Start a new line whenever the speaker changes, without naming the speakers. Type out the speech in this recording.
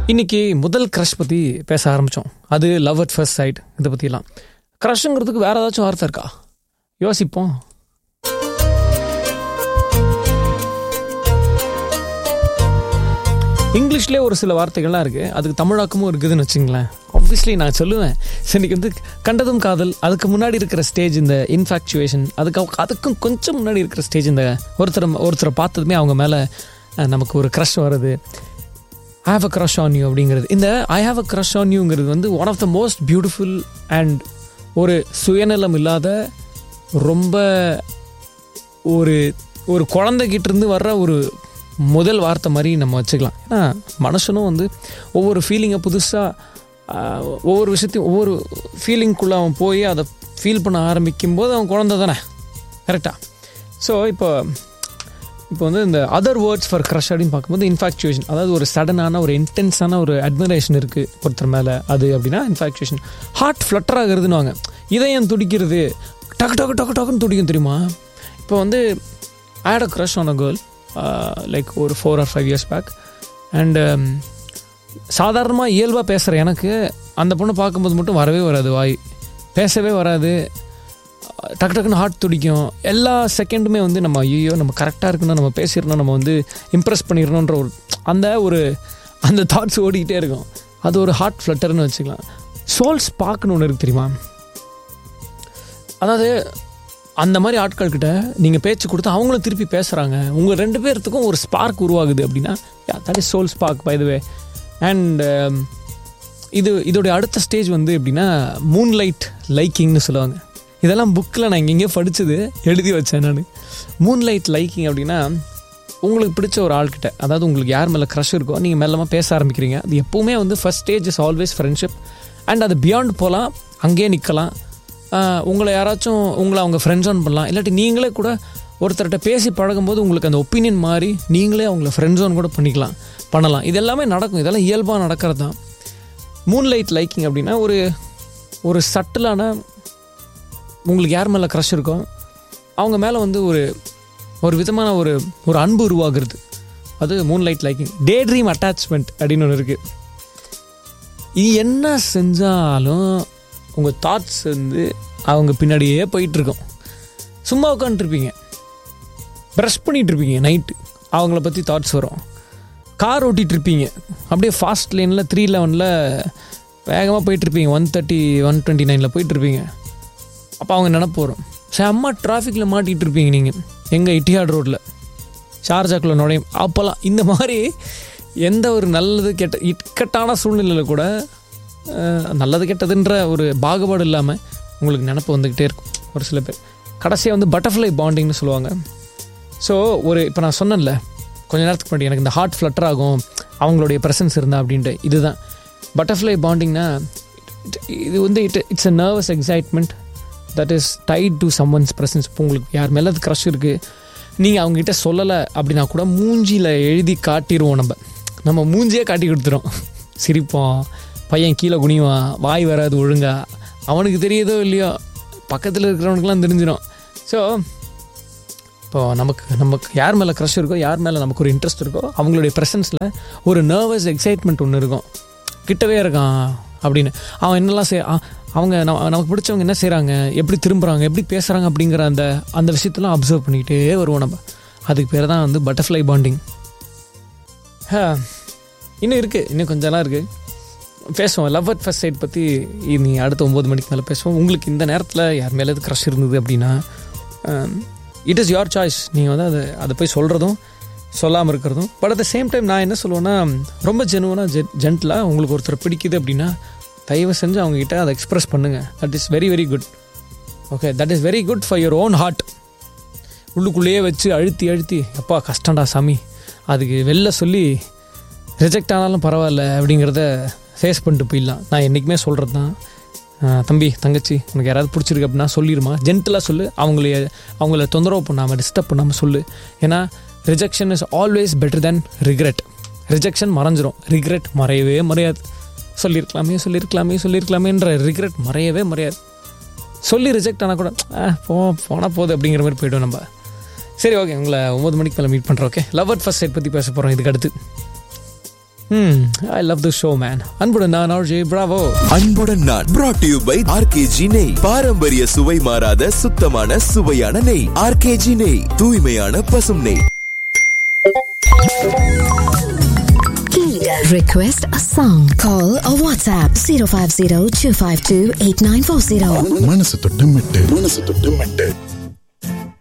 இன்னைக்கு முதல் க்ரஷ் பற்றி பேச ஆரம்பித்தோம் அது லவ் அட் ஃபர்ஸ்ட் சைட் இதை பற்றிலாம் க்ரஷ்ங்கிறதுக்கு வேறு ஏதாச்சும் வார்த்தை இருக்கா யோசிப்போம் இங்கிலீஷ்லேயே ஒரு சில வார்த்தைகள்லாம் இருக்குது அதுக்கு தமிழாக்கமும் இருக்குதுன்னு வச்சுங்களேன் ஆப்வியஸ்லி நான் சொல்லுவேன் சரி இன்னைக்கு வந்து கண்டதும் காதல் அதுக்கு முன்னாடி இருக்கிற ஸ்டேஜ் இந்த இன்ஃபேக்சுவேஷன் அதுக்கு அவ- அதுக்கும் கொஞ்சம் முன்னாடி இருக்கிற ஸ்டேஜ் இந்த ஒருத்தரை ஒருத்தரை பார்த்ததுமே அவங்க மேலே நமக்கு ஒரு க்ரஷ் வருது I have a crush on you அப்படிங்கிறது இந்த I have a crush on யூங்கிறது வந்து one of the most beautiful and ஒரு சுயநலம் இல்லாத ரொம்ப ஒரு ஒரு குழந்தைகிட்ட இருந்து வர்ற ஒரு முதல் வார்த்தை மாதிரி நம்ம வச்சுக்கலாம் ஏன்னா மனுஷனும் வந்து ஒவ்வொரு ஃபீலிங்கை புதுசாக ஒவ்வொரு விஷயத்தையும் ஒவ்வொரு ஃபீலிங்குள்ளே அவன் போய் அதை ஃபீல் பண்ண ஆரம்பிக்கும் போது அவன் குழந்தை தானே கரெக்டாக ஸோ இப்போ இப்போ வந்து இந்த அதர் வேர்ட்ஸ் ஃபார் க்ரஷ் அப்படின்னு பார்க்கும்போது இன்ஃபாக்சுவேஷன் அதாவது ஒரு சடனான ஒரு இன்டென்ஸான ஒரு அட்மிரேஷன் இருக்குது ஒருத்தர் மேலே அது அப்படின்னா இன்ஃபாக்சுவேஷன் ஹார்ட் ஃப்ளட்டர் ஆகுறதுன்னு இதயம் துடிக்கிறது டக்கு டக்கு டக்கு டக்குன்னு துடிக்கும் தெரியுமா இப்போ வந்து had a crush on a girl like ஒரு four or five years back and சாதாரணமாக இயல்பாக பேசுகிற எனக்கு அந்த பொண்ணை பார்க்கும்போது மட்டும் வரவே வராது வாய் பேசவே வராது டக்கு டக்குன்னு ஹார்ட் துடிக்கும் எல்லா செகண்டுமே வந்து நம்ம ஐயோ நம்ம கரெக்டாக இருக்கணும் நம்ம பேசிடணும் நம்ம வந்து இம்ப்ரெஸ் பண்ணிடணுன்ற ஒரு அந்த ஒரு அந்த தாட்ஸ் ஓடிக்கிட்டே இருக்கும் அது ஒரு ஹார்ட் ஃப்ளட்டர்னு வச்சுக்கலாம் சோல் ஸ்பார்க்னு ஒன்று இருக்கு தெரியுமா அதாவது அந்த மாதிரி ஆட்கள்கிட்ட நீங்கள் பேச்சு கொடுத்து அவங்களும் திருப்பி பேசுகிறாங்க உங்கள் ரெண்டு பேர்த்துக்கும் ஒரு ஸ்பார்க் உருவாகுது அப்படின்னா that is soul spark by the way and இது இதோடைய அடுத்த ஸ்டேஜ் வந்து எப்படின்னா மூன்லைட் லைக்கிங்னு சொல்லுவாங்க இதெல்லாம் புக்கில் நான் எங்கெங்கேயோ படித்தது எழுதி வச்சேன் நான் மூன்லைட் லைக்கிங் அப்படின்னா உங்களுக்கு பிடிச்ச ஒரு ஆள்கிட்ட அதாவது உங்களுக்கு யார் மேலே க்ரஷ் இருக்கோ நீங்கள் மெல்லமாக பேச ஆரம்பிக்கிறீங்க அது எப்போவுமே வந்து first stage is always friendship and அது பியாண்ட் போகலாம் அங்கேயே நிற்கலாம் உங்களை யாராச்சும் உங்களை அவங்க ஃப்ரெண்ட்ஸ் ஆன் பண்ணலாம் இல்லாட்டி நீங்களே கூட ஒருத்தர்கிட்ட பேசி பழகும்போது உங்களுக்கு அந்த ஒப்பீனியன் மாறி நீங்களே அவங்கள ஃப்ரெண்ட்ஸ் ஆன் கூட பண்ணிக்கலாம் பண்ணலாம் இது எல்லாமே நடக்கும் இதெல்லாம் இயல்பாக நடக்கிறது தான் மூன்லைட் லைக்கிங் அப்படின்னா ஒரு ஒரு சட்டிலான உங்களுக்கு யார் மேலே க்ரஷ் இருக்கோ அவங்க மேலே வந்து ஒரு ஒரு விதமான ஒரு ஒரு அன்பு உருவாகிறது அது moonlight liking daydream attachment அப்படின்னு ஒன்று இருக்குது இது என்ன செஞ்சாலும் உங்கள் தாட்ஸ் வந்து அவங்க பின்னாடியே போயிட்டுருக்கோம் சும்மா உட்காந்துருப்பீங்க ப்ரஷ் பண்ணிகிட்ருப்பீங்க நைட்டு அவங்கள பற்றி தாட்ஸ் வரும் கார் ஓட்டிகிட்டு இருப்பீங்க அப்படியே ஃபாஸ்ட் லைனில் த்ரீ லெவனில் வேகமாக போயிட்டுருப்பீங்க ஒன் தேர்ட்டி ஒன் டுவெண்ட்டி நைனில் போயிட்டுருப்பீங்க அப்போ அவங்க நினப்பு வரும் செம்ம டிராஃபிக்கில் மாட்டிகிட்டு இருப்பீங்க நீங்கள் எங்கள் இட்டியாட் ரோட்டில் ஷார்ஜாக்குள்ள நுழையும் அப்போல்லாம் இந்த மாதிரி எந்த ஒரு நல்லது கெட்ட இக்கட்டான சூழ்நிலையில் கூட அஹ், நல்லது கெட்டதுன்ற ஒரு பாகுபாடு இல்லாமல் உங்களுக்கு நினப்பு வந்துக்கிட்டே இருக்கும் ஒரு சில பேர் கடைசியாக வந்து பட்டர்ஃப்ளை பாண்டிங்னு சொல்லுவாங்க ஸோ ஒரு இப்போ நான் சொன்னேன்ல கொஞ்ச நேரத்துக்கு முன்னாடி எனக்கு இந்த ஹார்ட் ஃப்ளட்டர் ஆகும் அவங்களுடைய ப்ரெசன்ஸ் இருந்தா அப்படின்ட்டு இதுதான் பட்டர்ஃப்ளை பாண்டிங்னா இது வந்து it it's a nervous excitement that is tied to someone's presence இப்போ உங்களுக்கு யார் மேலே அது க்ரஷ் இருக்குது நீங்கள் அவங்ககிட்ட சொல்லலை அப்படின்னா கூட மூஞ்சியில் எழுதி காட்டிடுவோம் நம்ம நம்ம மூஞ்சியே காட்டி கொடுத்துரும் சிரிப்போம் பையன் கீழே குனிவான் வாய் வராது ஒழுங்கா அவனுக்கு தெரியுதோ இல்லையோ பக்கத்தில் இருக்கிறவனுக்குலாம் தெரிஞ்சிடும் ஸோ இப்போ நமக்கு நமக்கு யார் மேலே க்ரஷ் இருக்கோ யார் மேலே நமக்கு ஒரு இன்ட்ரெஸ்ட் இருக்கோ அவங்களுடைய ப்ரெசன்ஸில் ஒரு நர்வஸ் எக்ஸைட்மெண்ட் ஒன்று இருக்கும் கிட்டவே இருக்கான் அப்படின்னு அவன் என்னெல்லாம் செய் அ- அவங்க நம்ம- நமக்கு பிடிச்சவங்க என்ன செய்கிறாங்க எப்படி திரும்புகிறாங்க எப்படி பேசுகிறாங்க அப்படிங்கிற அந்த அந்த விஷயத்தெல்லாம் அப்சர்வ் பண்ணிக்கிட்டே வருவோம் நம்ம அதுக்கு பேர் தான் வந்து பட்டர்ஃப்ளை பாண்டிங் இன்னும் இருக்குது இன்னும் கொஞ்சம்லாம் இருக்குது பேசுவோம் லவ் அட் ஃபர்ஸ்ட் சைட் பற்றி நீ அடுத்த ஒம்பது மணிக்கு மேலே பேசுவோம் உங்களுக்கு இந்த நேரத்தில் யார் மேலே க்ரஷ் இருந்தது அப்படின்னா இட் இஸ் யோர் சாய்ஸ் நீங்கள் வந்து அதை அதை போய் சொல்கிறதும் சொல்லாமல் இருக்கிறதும் but at the same time நான் என்ன சொல்லுவேன்னா ரொம்ப ஜெனுவனாக ஜெ ஜென்டலாக உங்களுக்கு ஒருத்தர் பிடிக்குது அப்படின்னா தயவு செஞ்சு அவங்ககிட்ட அதை எக்ஸ்பிரஸ் பண்ணுங்கள் that is very very good okay that is very good for your own heart உள்ளுக்குள்ளேயே வச்சு அழுத்தி அழுத்தி அப்பா கஷ்டம்டா சாமி அதுக்கு வெளில சொல்லி ரிஜெக்ட் ஆனாலும் பரவாயில்ல அப்படிங்கிறத ஃபேஸ் பண்ணிட்டு போயிடலாம் நான் என்றைக்குமே சொல்கிறது தான் ஆஹ் தம்பி தங்கச்சி உனக்கு யாராவது பிடிச்சிருக்கு அப்படின்னா சொல்லிடுமா ஜென்டலாக சொல்லு அவங்கள அவங்கள தொந்தரவு பண்ணாமல் டிஸ்டர்ப் பண்ணாமல் சொல்லு ஏன்னா rejection is always better than regret rejection மறைஞ்சிரும் ரிக்ரெட் மறையவே மறையாது சொல்லியிருக்கலாமே சொல்லியிருக்கலாமே சொல்லியிருக்கலாமேன்ற ரிக்ரெட் மறையவே மறையாது சொல்லி ரிஜெக்ட் ஆனால் கூட "ஆ, போ போனால் போகுது அப்படிங்கிற மாதிரி போய்டும் நம்ம சரி ஓகே உங்களை ஒம்பது மணிக்கு மேலே மீட் பண்ணுறோம் okay love at first sight பற்றி பேச போகிறோம் இதுக்கு அடுத்து I love the show man அன்புடன் நான் ஆர்ஜே பிராவோ
அன்புடன் நான் brought to you by RKG நெய் பாரம்பரிய சுவை மாறாத சுத்தமான சுவையான நெய் ஆர்கேஜி நெய் தூய்மையான பசும் நெய்
Request a song. Call or WhatsApp 050 252 8940.
மனசு தொட்டு மெட்டு மனசு தொட்டு மெட்டு